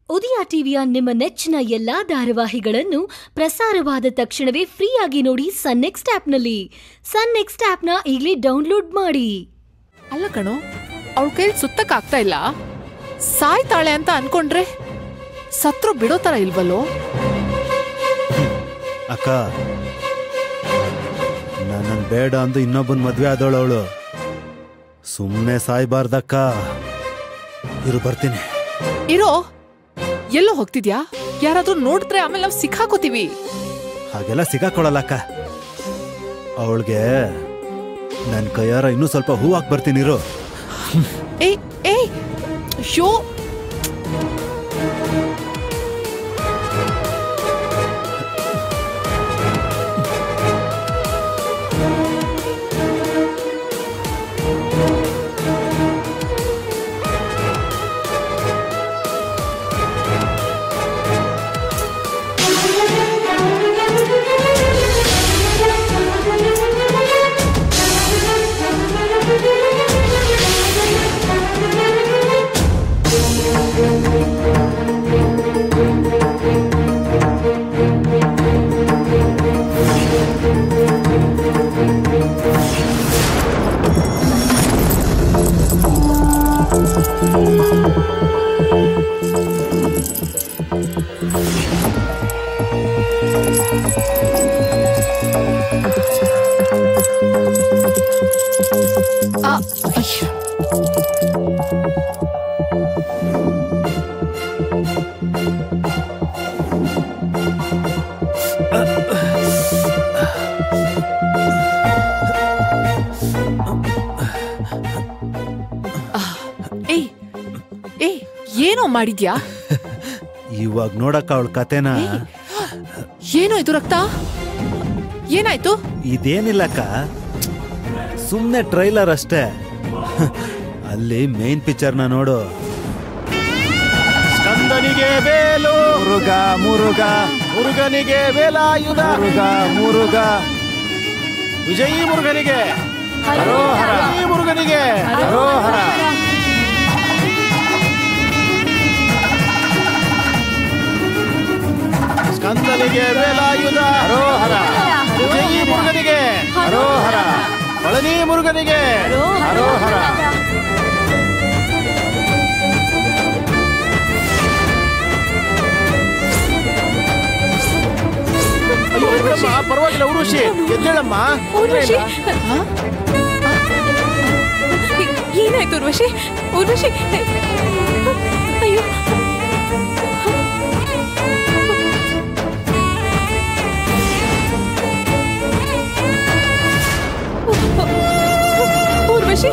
ಉದಯ ಟಿವಿಯ ನಿಮ್ಮ ನೆಚ್ಚಿನ ಎಲ್ಲಾ ಧಾರಾವಾಹಿಗಳನ್ನು ಪ್ರಸಾರವಾದ ತಕ್ಷಣವೇ ಫ್ರೀಯಾಗಿ ನೋಡಿ ಸನ್ ನೆಕ್ಸ್ಟ್ ಆಪ್ನಲ್ಲಿ ಸನ್ ನೆಕ್ಸ್ಟ್ ಆಪ್ನ ಈಗಲೇ ಡೌನ್ಲೋಡ್ ಮಾಡಿ ಅಲ್ಲ ಕಣೋ ಅವಳ ಕೈಲಿ ಸುತ್ತಕ್ ಆಗ್ತಾ ಇಲ್ಲ ಸಾಯ್ತಾಳೆ ಅಂತ ಅನ್ಕೊಂಡ್ರೆ ಸತ್ರು ಬಿಡೋ ತರ ಇಲ್ವಲ್ಲೋ ಅಕ್ಕ ನನ್ನ ಬೇಡ ಅಂದು ಇನ್ನೊಬ್ಬನ ಮದ್ವೆ ಆದವಳು ಅವಳು ಸುಮ್ಮನೆ ಸಾಯ್ಬಾರ್ದಕ್ಕ ಇರು ಬರ್ತೀನಿ ಇರೋ ಎಲ್ಲೋ ಹೋಗ್ತಿದ್ಯಾ ಯಾರಾದ್ರೂ ನೋಡಿದ್ರೆ ಆಮೇಲೆ ನಾವು ಸಿಕ್ಕಾಕೋತೀವಿ ಹಾಗೆಲ್ಲ ಸಿಗಾಕೊಳ್ಳಲ್ಲ ಅಕ್ಕ ಅವಳಿಗೆ ನನ್ನ ಕೈಯಾರ ಇನ್ನೂ ಸ್ವಲ್ಪ ಹೂ ಹಾಕ್ ಬರ್ತೀನಿ ಇರು ಏಯ್ ಏಯ್ ಶೋ ಆ, ಅಯ್ಯೋ. ಆ, ಏಯ್ ಏಯ್ ಏನೋ ಮಾಡಿದ್ಯಾ ಇವಾಗ ನೋಡಕ್ಕ ಅವಳ ಕತೆನ ಏನೋ ಇದು ರಕ್ತ ಏನಾಯ್ತು ಇದೇನಿಲ್ಲಕ್ಕ ಸುಮ್ಮನೆ ಟ್ರೈಲರ್ ಅಷ್ಟೇ ಅಲ್ಲಿ ಮೇನ್ ಪಿಕ್ಚರ್ನ ನೋಡು ಸ್ಕಂದನಿಗೆ ಬೇಲು ಮುರುಗ ಮುರುಗ ಮುರುಗನಿಗೆ ವೇಲಾಯುಧ ಮುರುಗ ಮುರುಗ ವಿಜಯೀ ಮುರುಗನಿಗೆ ಹರೋಹರ ವಿಜಯೀ ಮುರುಗನಿಗೆ ಹರೋಹರ ಸ್ಕಂದನಿಗೆ ವೇಲಾಯುಧ ಹರೋಹರ ವಿಜಯೀ ಮುರುಗನಿಗೆ ಹರೋಹರ ಪಳನಿ ಮುರುಗನಿಗೆ ಹರೋಹರ ಅಯ್ಯೋ ಎದ್ದೇಳಮ್ಮ, ಪರವಾಗಿಲ್ಲ ಉರುಷಿ ಎದ್ದೇಳಮ್ಮ ತೊಂದ್ರೆ ಇಲ್ಲ. ಏನಾಯ್ತು ಉರ್ವಶಿ ಉರ್ವಶಿ ಅಯ್ಯೋ ಉರ್ವಶಿ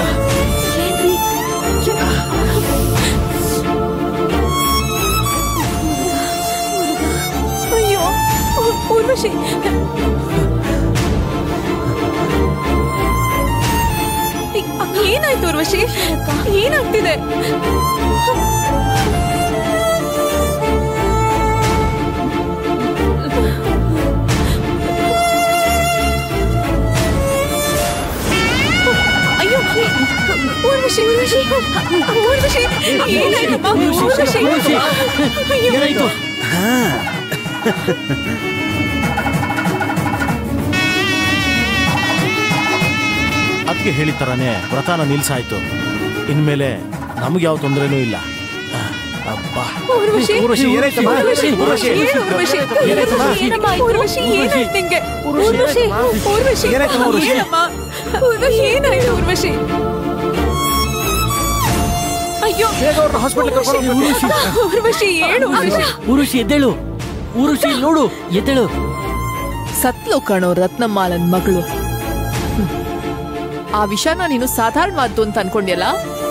ಅಯ್ಯೋ ಉರ್ವಶಿ ಏನಾಯ್ತು ಉರ್ವಶಿ ಏನಾಗ್ತಿದೆ ಅಯ್ಯೋ ಊರ್ವಶಿ ಊರ್ವಶಿ ಊರ್ವಶಿ ಏನಾಯ್ತಮ್ಮ ಊರ್ವಶಿ ಅಯ್ಯೋ ಅದಕ್ಕೆ ಹೇಳಿದ ತರಾನೇ ವ್ರತಾನ ನಿಲ್ಸಾಯ್ತು ಇನ್ಮೇಲೆ ನಮ್ಗೆ ಯಾವ ತೊಂದರೆನೂ ಇಲ್ಲ ಅಬ್ಬಾ ಊರ್ವಶಿ ಊರ್ವಶಿ, ಏನಾಯ್ತಮ್ಮ? ಊರ್ವಶಿ, ಊರ್ವಶಿ, ಏನು ಊರ್ವಶಿ? ಏನಾಯ್ತಮ್ಮ? ಏನಮ್ಮ ಊರ್ವಶಿ ಏನಾಯ್ತು ನಿಂಗೆ ಊರ್ವಶಿ ಊರ್ವಶಿ ಏನಾಯ್ತಮ್ಮ ಊರ್ವಶಿ? ಏನಮ್ಮ ಊರ್ವಶಿ ಏನಾಯ್ತು ಊರ್ವಶಿ ಅಯ್ಯೋ ಬೇಗ ಅವ್ರನ್ನ ಹಾಸ್ಪಿಟಲ್ ಕರ್ಕೊಂಡು ಹೋಗ್ಬೇಕು. ಊರ್ವಶಿ ಏನು ಊರ್ವಶಿ ಉರುಷಿ ಎದ್ದೇಳು ಉರುಷಿ ನೋಡು ಎದ್ದೇಳು ಸತ್ಲು ಕಣೋ ರತ್ನಮಾಲನ್ ಮಗಳು ಹ್ಮ್. ಆ ವಿಷಯನ ನೀನು ಸಾಧಾರಣವಾದ್ದು ಅಂತ ಅನ್ಕೊಂಡ್ಯಲ್ಲ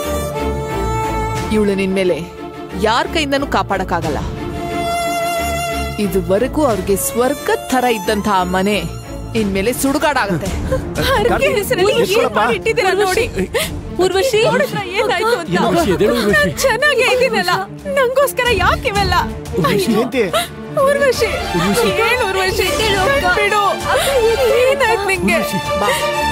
ಇವಳು ನಿನ್ಮೇಲೆ ಯಾರ ಕೈಯಿಂದನೂ ಕಾಪಾಡಕ್ಕಾಗಲ್ಲ ಇದುವರೆಗೂ ಅವ್ರಿಗೆ ಸ್ವರ್ಗದ ಥರ ಇದ್ದಂತ ಆ ಮನೆ ಇನ್ಮೇಲೆ ಸುಡುಗಾಡಾಗತ್ತೆ ಹರಕೆ ಹೆಸರಲ್ಲಿ ಏನ್ ಮಾಡಿಟ್ಟಿದ್ದೀರ ನೋಡಿ ಊರ್ವಶಿ ನೋಡಿದ್ರ ಏನಾಯ್ತು ಅಂತ ಉರ್ವಶಿ, ಎದ್ದೇಳು ಉರ್ವಶಿ. ನಾನ್ ಚೆನ್ನಾಗೇ ಇದ್ದೀನಲ್ಲ ನಂಗೋಸ್ಕರ ಯಾಕೆ ಇವೆಲ್ಲ ಜಯಂತಿ ಊರ್ವಶಿ ಏನ್ ಊರ್ವಶಿ ಬಿಡು ಏನಾಯ್ತು ನಿಂಗೆ ಬಾ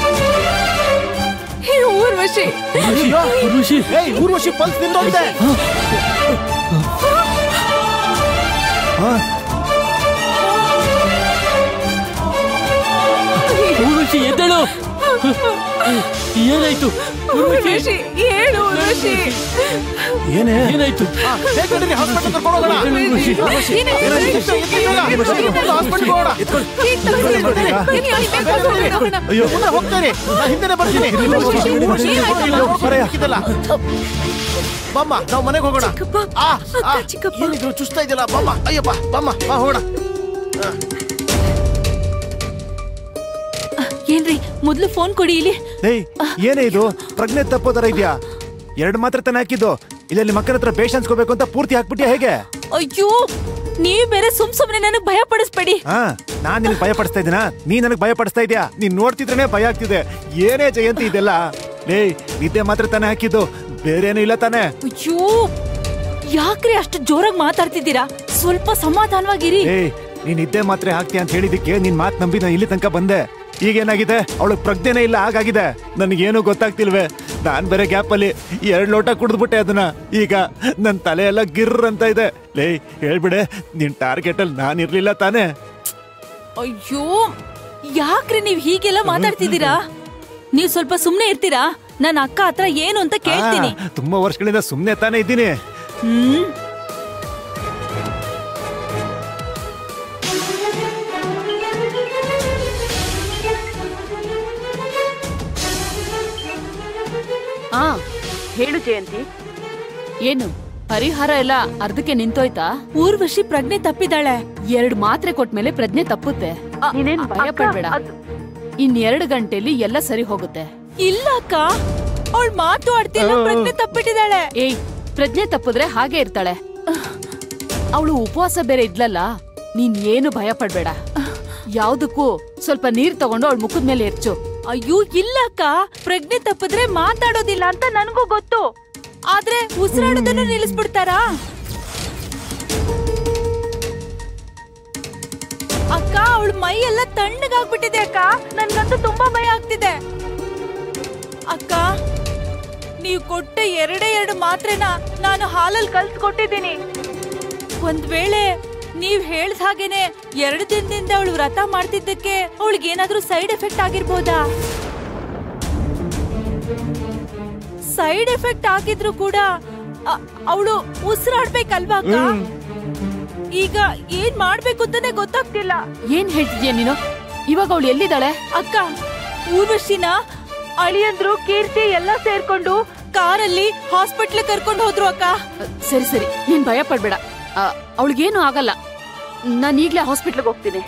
ಹೇ ಊರ್ವಶಿ ಅಯ್ಯೋ, ಉರ್ವಶಿ ಏಯ್ ಊರ್ವಶಿ ಪಲ್ಸ್ ನಿಂತೋಗಿದೆ ಊರ್ವಶಿ ಎದ್ದೇಳು ಏನಾಯ್ತು ಊರ್ವಶಿ ಊರ್ವಶಿ ಹೇಳು ಊರ್ವಶಿ ಏನೇ ಏನಾಯ್ತು ಬೇಗ ನಡೀರಿ, hospital ಕರ್ಕೊಂಡು ಹೋಗೋಣ. ಊರ್ವಶಿ, ಏನಾಯ್ತು? ಎತ್ತು, ಎತ್ತು, ಬೇಗ. hospital ಗೆ ಹೋಗೋಣ. ಈಗ ತಗೊಂಡು ಏನ್ ಯಾಕೆ ಕರ್ಕೊಂಡು ಹೋಗೋಣ? ಅಯ್ಯೋ ಮುಂದೆ ಹೋಗ್ತೇನೆ ನಾ ಹಿಂದೆನೆ ಬರ್ತೀನಿ ಹಾಕಿದ್ದಲ್ಲ. ಬಮ್ಮ ನಾವು ಮನೆಗೆ ಹೋಗೋಣ ಆ, ಆ, ಏನಿದ್ರು ಚುಸ್ತಾ ಇದೆಯಲ್ಲ ಬಮ್ಮ ಅಯ್ಯಪ್ಪ ಬಮ್ಮ ಬಾ ಹೋಗೋಣ ಏನ್ರಿ ಮೊದ್ಲು ಫೋನ್ ಕೊಡಿ ಇಲ್ಲಿ ಏಯ್ ಏನೇ ಇದು ಪ್ರಜ್ಞೆ ತಪ್ಪೋ ತರ ಇದ್ಯಾ ಎರಡು ಮಾತ್ರ ತಾನೇ ಹಾಕಿದ್ದು ಇಲ್ಲಿ ಮಕ್ಕಳ ಹತ್ರ ಪೇಷನ್ಸ್ ಹೋಗ್ಬೇಕು ಅಂತ ಪೂರ್ತಿ ಹಾಕ್ಬಿಟ್ಯಾ ಹೇಗೆ ಅಯ್ಯೋ ನೀವ್ ಬೇರೆ ಸುಮ್ ಸುಮ್ನೆ ನನಗ್ ಭಯ ಪಡಿಸ್ಬೇಡಿ ಹಾ ನಾನ್ ನಿನಗೆ ಭಯ ಪಡಿಸ್ತಾ ಇದ್ದೀನಾ ನೀ ನನಗೆ ಭಯ ಪಡಿಸ್ತಾ ಇದ್ಯಾ ನೀನ್ ನೋಡ್ತಿದ್ರೇನೆ ಭಯ ಆಗ್ತಿದೆ ಏನೇ ಜಯಂತಿ ಇದೆಲ್ಲ ಏಯ್ ನಿದ್ದೆ ಮಾತ್ರ ತಾನೇ ಹಾಕಿದ್ದು ಬೇರೇನು ಇಲ್ಲ ತಾನೇ ಅಯ್ಯೋ ಯಾಕ್ರಿ ಅಷ್ಟು ಜೋರಾಗಿ ಮಾತಾಡ್ತಿದ್ದೀರಾ ಸ್ವಲ್ಪ ಸಮಾಧಾನವಾಗಿರಿ ಏಯ್ ನೀನ್ ನಿದ್ದೆ ಮಾತ್ರೆ ಹಾಕ್ತೀಯ ಅಂತ ಹೇಳಿದಕ್ಕೆ ನಿನ್ ಮಾತ್ ನಂಬಿ ನಾನು ಇಲ್ಲಿ ತನಕ ಬಂದೆ ಈಗೇನಾಗಿದೆ ಅವಳಗ್ ಪ್ರಜ್ಞೆನೇ ಇಲ್ಲ ಹಾಗಾಗಿದೆ ನನಗೇನು ಗೊತ್ತಾಗ್ತಿಲ್ವೇ ನಾನ್ ಬೇರೆ ಗ್ಯಾಪ್ ಅಲ್ಲಿ ಎರಡ್ ಲೋಟ ಕುಡಿದ್ಬಿಟ್ಟೆ ಅದನ್ನ ಈಗ ನನ್ ತಲೆ ಎಲ್ಲ ಗಿರ್ರ್ ಅಂತ ಇದೆ ಲೇ ಹೇಳ್ಬಿಡೆ ನಿನ್ ಟಾರ್ಗೆಟ್ ಅಲ್ಲಿ ನಾನ್ ಇರ್ಲಿಲ್ಲ ತಾನೇ ಅಯ್ಯೋ ಯಾಕ್ರಿ ನೀವ್ ಹೀಗೆಲ್ಲ ಮಾತಾಡ್ತಿದ್ದೀರಾ ನೀವ್ ಸ್ವಲ್ಪ ಸುಮ್ನೆ ಇರ್ತೀರಾ ನನ್ನ ಅಕ್ಕ ಹತ್ರ ಏನು ಅಂತ ಕೇಳ್ತೀನಿ ಆ, ತುಂಬಾ ವರ್ಷಗಳಿಂದ ಸುಮ್ನೆ ತಾನೇ ಇದ್ದೀನಿ ಹ್ಮ್ ಆ ಹೇಳು ಜಯಂತಿ ಏನು ಪರಿಹಾರ ಎಲ್ಲ ಅರ್ಧಕ್ಕೆ ನಿಂತೋಯ್ತಾ ಊರ್ವಶಿ ಪ್ರಜ್ಞೆ ತಪ್ಪಿದಾಳೆ ಎರಡ್ ಮಾತ್ರೆ ಕೊಟ್ಮೇಲೆ ಪ್ರಜ್ಞೆ ತಪ್ಪುತ್ತೆ ನೀನೇನ್ ಭಯ ಪಡ್ಬೇಡ ಇನ್ ಎರಡು ಗಂಟೆಲಿ ಎಲ್ಲ ಸರಿ ಹೋಗುತ್ತೆ ಇಲ್ಲ ಅಕ್ಕ ಅವಳು ಮಾತು ಆಡ್ತಿಲ್ಲ ಪ್ರಜ್ಞೆ ತಪ್ಪಿಟ್ಟಿದ್ದಾಳೆ ಏಯ್ ಪ್ರಜ್ಞೆ ತಪ್ಪಿದ್ರೆ ಹಾಗೆ ಇರ್ತಾಳೆ ಅವಳು ಉಪವಾಸ ಬೇರೆ ಇದ್ಲಲ್ಲ ನೀನ್ ಏನು ಭಯ ಪಡ್ಬೇಡ ಯಾವ್ದಕ್ಕೂ ಸ್ವಲ್ಪ ನೀರ್ ತಗೊಂಡು ಅವಳ ಮುಖದ ಮೇಲೆ ಎರ್ಚು ಅಯ್ಯೋ ಇಲ್ಲ ಅಕ್ಕ ಪ್ರಜ್ಞೆ ತಪ್ಪಿದ್ರೆ ಮಾತಾಡೋದಿಲ್ಲ ಅಂತ ನನಗೂ ಗೊತ್ತು ಆದ್ರೆ ಉಸಿರಾಡೋದನ್ನು ನಿಲ್ಲಿಸ್ಬಿಡ್ತಾರಾ ಅಕ್ಕ ಅವಳ ಮೈ ಎಲ್ಲ ತಣ್ಣಗಾಗ್ಬಿಟ್ಟಿದೆ ಅಕ್ಕ ನನ್ಗಂತೂ ತುಂಬಾ ಭಯ ಆಗ್ತಿದೆ ಅಕ್ಕ ನೀವು ಕೊಟ್ಟ ಎರಡೇ ಎರಡು ಮಾತ್ರೆನ ನಾನು ಹಾಲಲ್ಲಿ ಕಲ್ಸ್ಕೊಟ್ಟಿದ್ದೀನಿ ಒಂದ್ ವೇಳೆ ನೀವ್ ಹೇಳ್ದ ಹಾಗೇನೆ ಎರಡು ದಿನದಿಂದ ಅವಳು ವ್ರತ ಮಾಡ್ತಿದ್ದಕ್ಕೆ ಅವಳಿಗೆ ಏನಾದ್ರೂ ಸೈಡ್ ಎಫೆಕ್ಟ್ ಆಗಿರ್ಬೋದಾ ಸೈಡ್ ಎಫೆಕ್ಟ್ ಆಗಿದ್ರು ಕೂಡ ಅವಳು ಉಸಿರಾಡ್ಬೇಕಲ್ವಾ ಅಕ್ಕ ಈಗ ಏನ್ ಮಾಡ್ಬೇಕು ಅಂತಾನೆ ಗೊತ್ತಾಗ್ತಿಲ್ಲ ಏನ್ ಹೇಳ್ತಿದ್ಯಾ ನೀನು ಇವಾಗ ಅವಳು ಎಲ್ಲಿದ್ದಾಳೆ ಅಕ್ಕ ಊರ್ವಶಿನ ಅಳಿಯಂದ್ರು ಕೀರ್ತಿ ಎಲ್ಲ ಸೇರ್ಕೊಂಡು ಕಾರಲ್ಲಿ ಹಾಸ್ಪಿಟ್ಲ್ ಕರ್ಕೊಂಡು ಹೋದ್ರು ಅಕ್ಕ ಸರಿ ಸರಿ ನೀನ್ ಭಯ ಪಡ್ಬೇಡ ಅವಳಿಗೇನು ಆಗಲ್ಲ ನಾನು ಈಗ್ಲೇ ಹಾಸ್ಪಿಟ್ಲ್ಗೆ ಹೋಗ್ತೀನಿ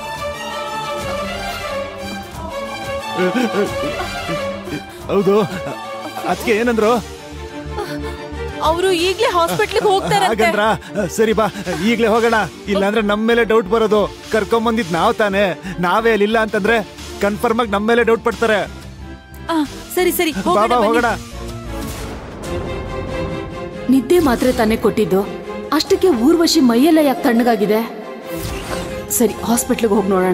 ಹೌದು ಅದಕ್ಕೆ ಏನಂದ್ರು ಅವರು ಈಗ್ಲೇ ಹಾಸ್ಪಿಟ್ಲ್ಗೆ ಹೋಗ್ತಾರಂತೆ ಹಾಗಂದ್ರ ಸರಿ ಬಾ ಈಗ್ಲೇ ಹೋಗೋಣ ಇಲ್ಲಾಂದ್ರೆ ನಮ್ ಮೇಲೆ ಡೌಟ್ ಬರೋದು ಕರ್ಕೊಂಡ್ ಬಂದಿದ್ ನಾವ್ ತಾನೇ ನಾವೇ ಅಲ್ಲಿ ಇಲ್ಲ ಅಂತಂದ್ರೆ ಕನ್ಫರ್ಮ್ ಆಗಿ ನಮ್ ಮೇಲೆ ಡೌಟ್ ಪಡ್ತಾರೆ ಆ, ಸರಿ ಸರಿ ಬಾ ಹೋಗೋಣ ಬಾ ಬನ್ನಿ. ಹೋಗೋಣ ನಿದ್ದೆ ಮಾತ್ರೆ ತಾನೇ ಕೊಟ್ಟಿದ್ದು ಅಷ್ಟಕ್ಕೆ ಊರ್ವಶಿ ಮೈಯೆಲ್ಲ ಯಾಕೆ ತಣ್ಣಗಾಗಿದೆ ಸರಿ ಹಾಸ್ಪಿಟ್ಲಿಗೆ ಹೋಗಿ ನೋಡೋಣ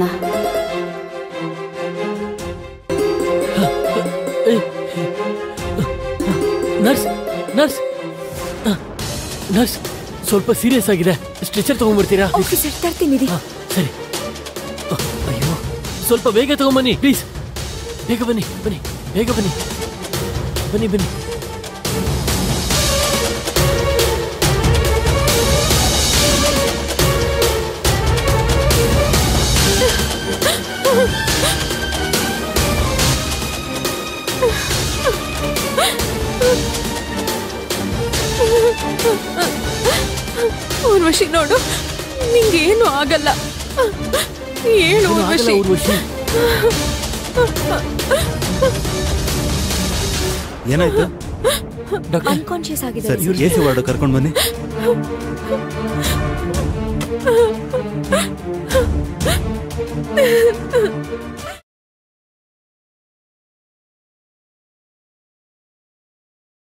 ನರ್ಸ್ ನರ್ಸ್ ನರ್ಸ್ ಸ್ವಲ್ಪ ಸೀರಿಯಸ್ ಆಗಿದೆ ಸ್ಟ್ರೆಚರ್ ತಗೊಂಡ್ಬಿಡ್ತೀರಾ ಓಕೆ ಸರ್ ತರ್ತೀನಿ ರೀ. ಹಾ, ಸರಿ ಅಹ್, ಅಯ್ಯೋ ಸ್ವಲ್ಪ ಬೇಗ ತಗೊಂಬನ್ನಿ ಪ್ಲೀಸ್ ಬೇಗ ಬನ್ನಿ ಬನ್ನಿ ಬೇಗ ಬನ್ನಿ ಬನ್ನಿ ಬನ್ನಿ ಊರ್ವಶಿ ನೋಡು ನಿಂಗೇನು ಆಗಲ್ಲ ಹೇಳು ಏನು ಆಗಲ್ಲ ಊರ್ವಶಿ ಊರ್ವಶಿ ಏನಾಯ್ತು ಡಾಕ್ಟರ್ ಅನ್ಕಾನ್ಶಿಯಸ್ ಆಗಿದೆ ಸರಿ ಎ ಸಿ ವಾರ್ಡ್ ಕರ್ಕೊಂಡ್ ಬನ್ನಿ